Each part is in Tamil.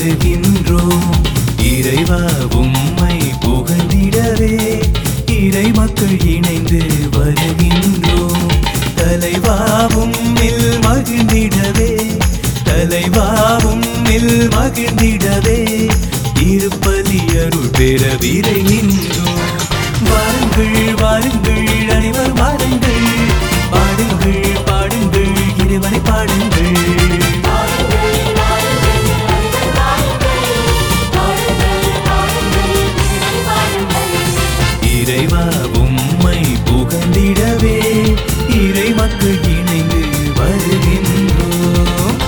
வருகின்றோம் இறைவா உம்மை புகழ்ந்திடவே இறை மக்கள் இணைந்து வருகின்றோம் தலைவாவும் மில் மகிழ்ந்திடவே தலைவாவும் மில் மகிழ்ந்திடவே இருப்பலி அருள் பெற விரைகின்றோம் வாருங்கள் வாருங்கள் அனைவர் வாருங்கள் பாடுங்கள் பாடுங்கள் இறைவனை பாடுங்கள் இறைவா உம்மை புகழ்ந்திடவே இறை மக்கள் இணைந்து வருகின்றோம்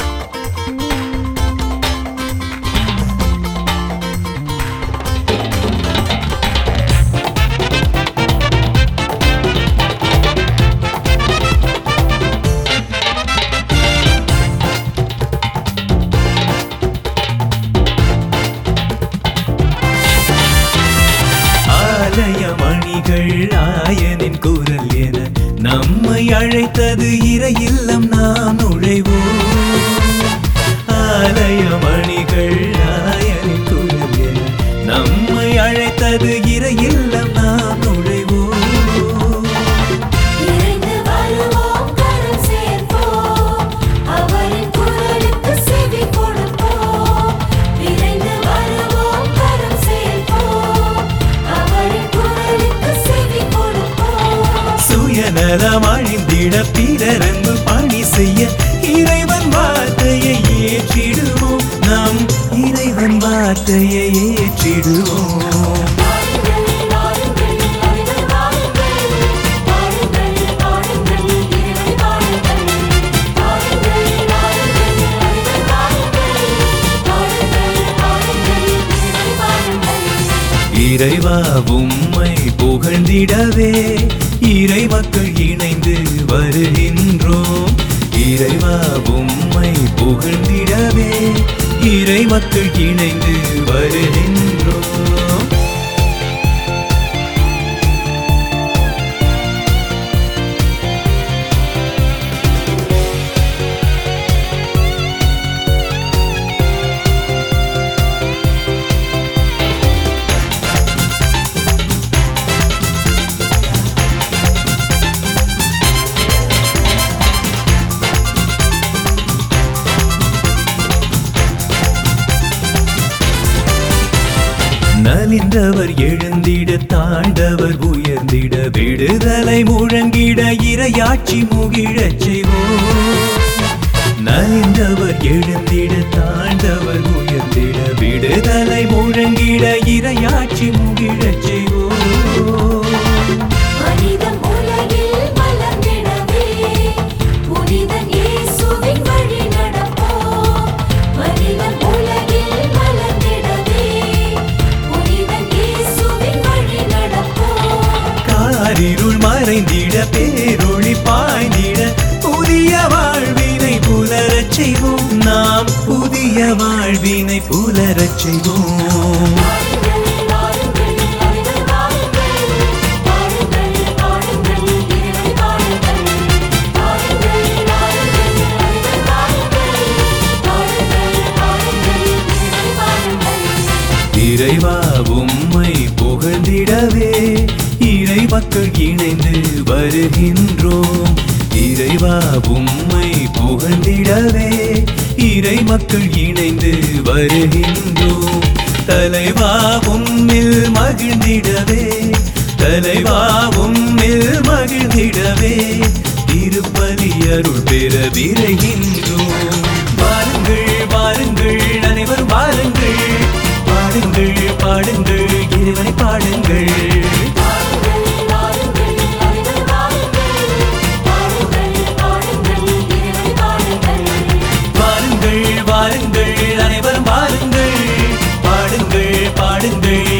ஆலய மணிகள் ஆயனின் குரல் என நம்மை அழைத்தது இறையில்லம் நாம் நுழைவோம் ஆலய மணிகள் ஆயனின் குரல் என நம்மை அழைத்தது இறையில்லம் நாம் நுழைவோம் இறைந்து வருவோம் கரம் சேர்ப்போம் அவரின் குரலுக்கு செவி கொடுப்போம் விரைந்து வருவோம் கரம் சேர்ப்போம் அவரின் குரலுக்கு செவி கொடுப்போம் சுயநலம் அழிந்திட பிறரன்பு பணி செய்ய இறைவன் வார்த்தையை ஏற்றிடுவோம் நாம் இறைவன் வார்த்தையை ஏற்றிடுவோம் பாடுங்கள் பாடுங்கள் அனைவர் பாடுங்கள் பாடுங்கள் பாடுங்கள் இறைவனை பாடுங்கள் பாடுங்கள் பாடுங்கள் அனைவர் பாடுங்கள் பாடுங்கள் பாடுங்கள் இறைவனை பாடுங்கள் இறைவா உம்மை புகழ்ந்திடவே இறை மக்கள் இணைந்து வருகின்றோம் இறைவா உம்மை புகழ்ந்திடவே இறை மக்கள் இணைந்து வருகின்றோம் நலிந்தவர் எழுந்திட தாண்டவர் உயர்ந்திட விடுதலை முழங்கிட இரையாட்சி முகிழச் செய்வோம் நலிந்தவர் எழுந்திட தாண்டவர் உயர்ந்திட விடுதலை முழங்கிட இரையாட்சி முகிழச் செய்வோம் மனிதம் உலகில் மலர்ந்திடவே புனிதன் இயேசுவின் வழி நடப்போம் மனிதம் உலகில் மலர்ந்திடவே புனிதன் இயேசுவின் வழி நடப்போம் காரிருள் மறைந்திட பேரொளி பாய்ந்திட புதிய வாழ்வினை புலரச் செய்வோம் நாம் புதிய வாழ்வினை புலரச் செய்வோம் பாடுங்கள் பாடுங்கள் அனைவர் பாடுங்கள் பாடுங்கள் பாடுங்கள் இறைவனை பாடுங்கள் பாடுங்கள் பாடுங்கள் அனைவர் பாடுங்கள் பாடுங்கள் பாடுங்கள் இறைவனை பாடுங்கள் இறைவா உம்மை புகழ்ந்திடவே இறை மக்கள் இணைந்து வருகின்றோம் இறைவா உம்மை புகழ்ந்திடவே இறை மக்கள் இணைந்து வருகின்றோம் தலைவா உம்மில் மகிழ்ந்திடவே தலைவா உம்மில் மகிழ்ந்திடவே திருப்பலி அருள் பெற விரைகின்றோம் வாருங்கள் வாருங்கள் அனைவரும் வாருங்கள் பாடுங்கள் பாடுங்கள் இறைவனை பாடுங்கள் பாடுங்கள் பாடுங்கள் அனைவர் பாடுங்கள் பாடுங்கள் பாடுங்கள் இறைவனை பாடுங்கள் வாருங்கள் வாருங்கள் அனைவரும் வாருங்கள் பாடுங்கள் பாடுங்கள்